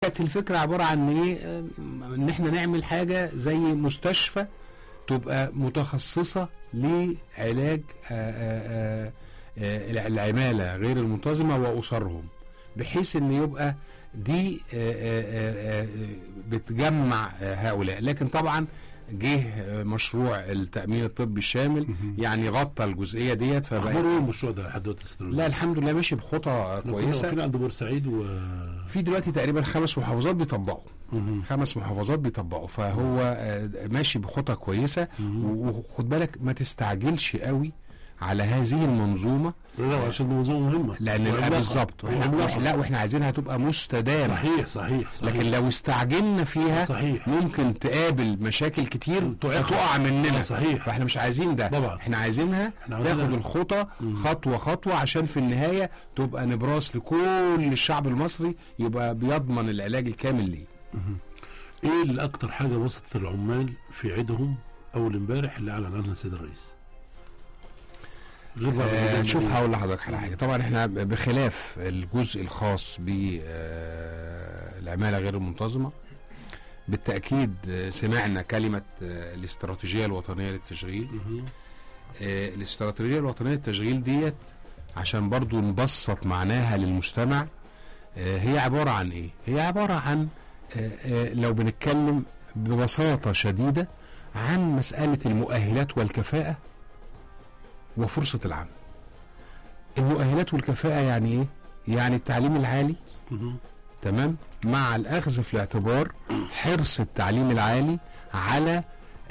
كانت الفكره عباره عن ايه آه، ان احنا نعمل حاجه زي مستشفى تبقى متخصصه لعلاج آه، آه، آه، آه، العماله غير المنتظمه واسرهم بحيث ان يبقى دي آه، آه، آه، بتجمع آه، هؤلاء لكن طبعا جه آه، مشروع التامين الطبي الشامل يعني غطى الجزئيه ديت اخبار فبقى ايه المشروع ده لحد دلوقتي يا أستاذ لا رزق؟ الحمد لله ماشي بخطى احنا كنا كويسه واقفين عند بورسعيد و في دلوقتي تقريبا خمس محافظات بيطبقوا مهم. خمس محافظات بيطبقوا فهو آه، ماشي بخطى كويسه مهم. وخد بالك ما تستعجلش قوي على هذه المنظومه لا عشان دي منظومه مهمه لان وعملاقة. بالظبط واحنا وعملاقة. وإحنا- لا واحنا عايزينها تبقى مستدامه صحيح صحيح صحيح لكن لو استعجلنا فيها صحيح ممكن تقابل مشاكل كتير تقع. فتقع مننا صحيح. فاحنا مش عايزين ده طبعا. احنا عايزينها إحنا عايزينها. تاخد الخطى خطوه خطوه عشان في النهايه تبقى نبراس لكل الشعب المصري يبقى بيضمن العلاج الكامل ليه ايه اللي اكتر حاجه بسطت العمال في عيدهم اول امبارح اللي اعلن عنها السيد الرئيس غير بعض آه الجزء شوف اللي- هقول لحضرتك على حاجه طبعا احنا بخلاف الجزء الخاص بالعماله غير المنتظمه بالتاكيد آه، سمعنا كلمه آه، الاستراتيجيه الوطنيه للتشغيل مهم. آه، الاستراتيجيه الوطنيه للتشغيل ديت عشان برضو نبسط معناها للمستمع آه، هي عباره عن ايه هي عباره عن آه، آه، لو بنتكلم ببساطه شديده عن مساله المؤهلات والكفاءه وفرصه العمل المؤهلات والكفاءه يعني ايه يعني التعليم العالي مهم. تمام مع الاخذ في الاعتبار حرص التعليم العالي على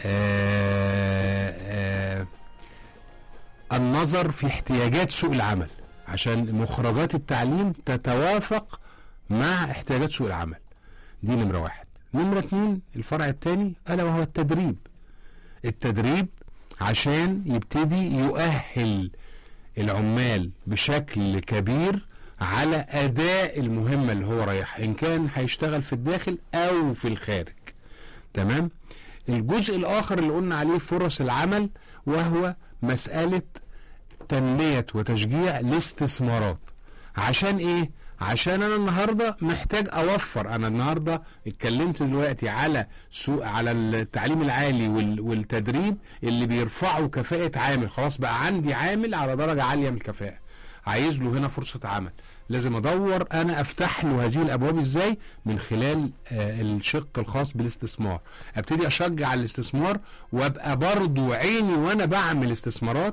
آآ آآ النظر في احتياجات سوق العمل عشان مخرجات التعليم تتوافق مع احتياجات سوق العمل دي نمرة واحد نمرة اتنين الفرع التاني ألا وهو التدريب التدريب عشان يبتدي يؤهل العمال بشكل كبير على اداء المهمه اللي هو رايح ان كان هيشتغل في الداخل او في الخارج تمام الجزء الاخر اللي قلنا عليه فرص العمل وهو مساله تنميه وتشجيع الاستثمارات عشان ايه عشان انا النهارده محتاج اوفر انا النهارده اتكلمت دلوقتي على سوق على التعليم العالي وال- والتدريب اللي بيرفعوا كفاءه عامل خلاص بقى عندي عامل على درجه عاليه من الكفاءه عايز له هنا فرصه عمل لازم ادور انا افتح له هذه الابواب ازاي من خلال آه الشق الخاص بالاستثمار ابتدي اشجع الاستثمار وابقى برضو عيني وانا بعمل استثمارات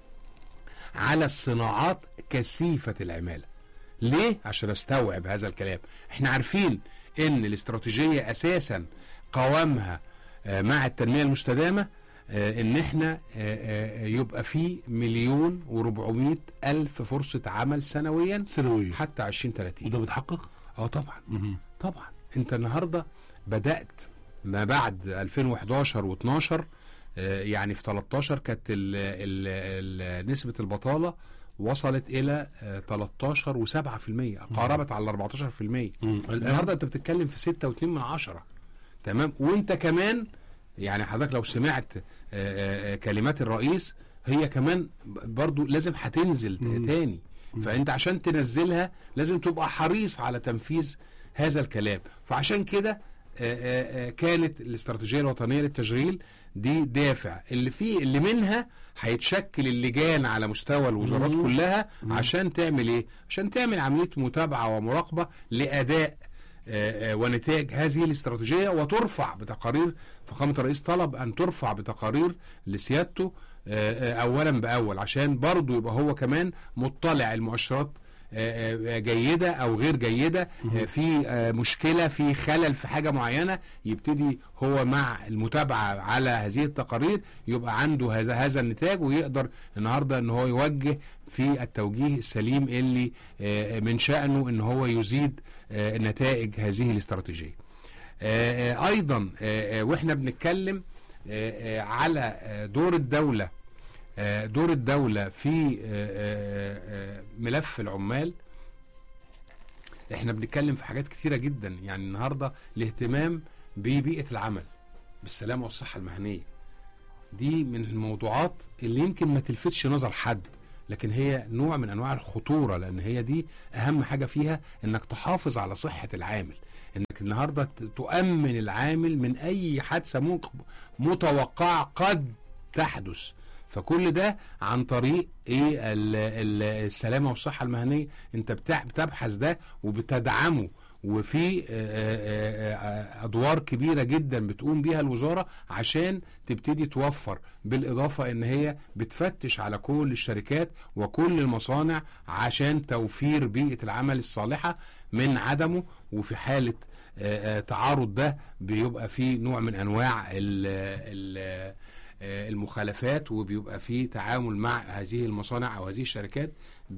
على الصناعات كثيفة العمالة ليه؟ عشان استوعب هذا الكلام احنا عارفين ان الاستراتيجية اساسا قوامها آه، مع التنمية المستدامة آه، ان احنا آه، آه، يبقى في مليون وربعمية الف فرصة عمل سنويا سنويا حتى 2030 وده بيتحقق اه طبعا مهم. طبعا انت النهارده بدات ما بعد 2011 و12 يعني في 13 كانت ال ال ال نسبه البطاله وصلت الى آه، 13 و7% قاربت على 14% مم. النهارده الان انت بتتكلم في 6 و2 من عشرة تمام وانت كمان يعني حضرتك لو سمعت آه، آه، آه، كلمات الرئيس هي كمان ب- برضو لازم هتنزل ت- مم. تاني فانت عشان تنزلها لازم تبقى حريص على تنفيذ هذا الكلام فعشان كده آه، آه، آه، كانت الاستراتيجيه الوطنيه للتشغيل دي دافع اللي فيه اللي منها هيتشكل اللجان على مستوى الوزارات مم. كلها عشان تعمل ايه عشان تعمل عمليه متابعه ومراقبه لاداء آه، آه، ونتائج هذه الاستراتيجيه وترفع بتقارير فخامه الرئيس طلب ان ترفع بتقارير لسيادته آه، آه، اولا باول عشان برضه يبقى هو كمان مطلع المؤشرات آه، آه، جيده او غير جيده آه، في آه، مشكله في خلل في حاجه معينه يبتدي هو مع المتابعه على هذه التقارير يبقى عنده هذا هذا النتاج ويقدر النهارده ان هو يوجه في التوجيه السليم اللي آه، من شانه ان هو يزيد آه، نتائج هذه الاستراتيجيه. آه، آه، ايضا آه، آه، واحنا بنتكلم آه، آه، على آه، دور الدوله آه، دور الدولة في آه، آه، آه، ملف العمال احنا بنتكلم في حاجات كثيرة جدا يعني النهاردة الاهتمام ببيئة العمل بالسلامة والصحة المهنية دي من الموضوعات اللي يمكن ما تلفتش نظر حد لكن هي نوع من انواع الخطورة لان هي دي اهم حاجة فيها انك تحافظ على صحة العامل انك النهارده ت- تؤمن العامل من اي حادثه ممكن متوقعه قد تحدث فكل ده عن طريق ايه ال- ال- السلامه والصحه المهنيه انت بتع- بتبحث ده وبتدعمه وفي آه، آه، آه، ادوار كبيره جدا بتقوم بيها الوزاره عشان تبتدي توفر بالاضافه ان هي بتفتش على كل الشركات وكل المصانع عشان توفير بيئه العمل الصالحه من عدمه وفي حاله آه، آه، تعارض ده بيبقى فيه نوع من انواع ال ال آه، المخالفات وبيبقى فيه تعامل مع هذه المصانع او هذه الشركات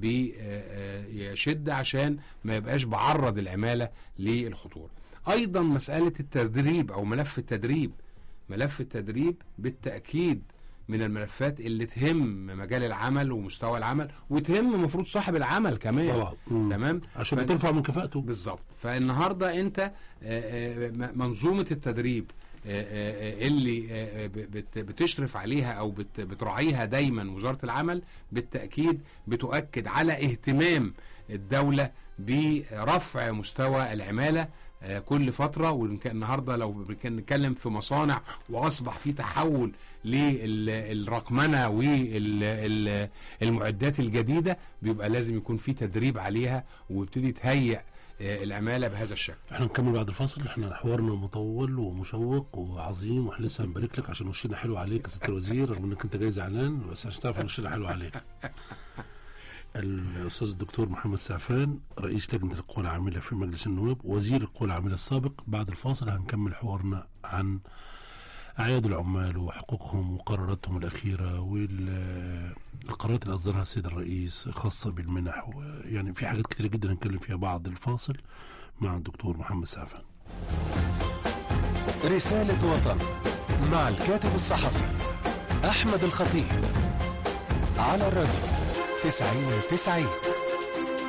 بشده عشان ما يبقاش بعرض العماله للخطوره. ايضا مساله التدريب او ملف التدريب ملف التدريب بالتاكيد من الملفات اللي تهم مجال العمل ومستوى العمل وتهم المفروض صاحب العمل كمان طبعا مم. تمام عشان ف- ترفع من كفاءته بالظبط فالنهارده انت آه، آه، م- منظومه التدريب آه، آه، آه، اللي آه، آه، بت- بتشرف عليها او بت- بتراعيها دايما وزاره العمل بالتاكيد بتؤكد على اهتمام الدوله برفع مستوى العماله آه، كل فتره ويمكن النهارده لو كان نتكلم في مصانع واصبح في تحول للرقمنه والمعدات الجديده بيبقى لازم يكون في تدريب عليها ويبتدي تهيئ آه، العماله بهذا الشكل احنا نكمل بعد الفاصل احنا حوارنا مطول ومشوق وعظيم واحنا لسه هنبارك لك عشان وشنا حلو عليك يا ست الوزير رغم انك انت جاي زعلان بس عشان تعرف ان وشنا حلو عليك. الاستاذ الدكتور محمد سعفان رئيس لجنه القوى العامله في مجلس النواب وزير القوى العامله السابق بعد الفاصل هنكمل حوارنا عن اعياد العمال وحقوقهم وقراراتهم الاخيره والقرارات اللي اصدرها السيد الرئيس خاصه بالمنح ويعني في حاجات كتير جدا نتكلم فيها بعد الفاصل مع الدكتور محمد سعفان رسالة وطن مع الكاتب الصحفي أحمد الخطيب على الراديو تسعين تسعين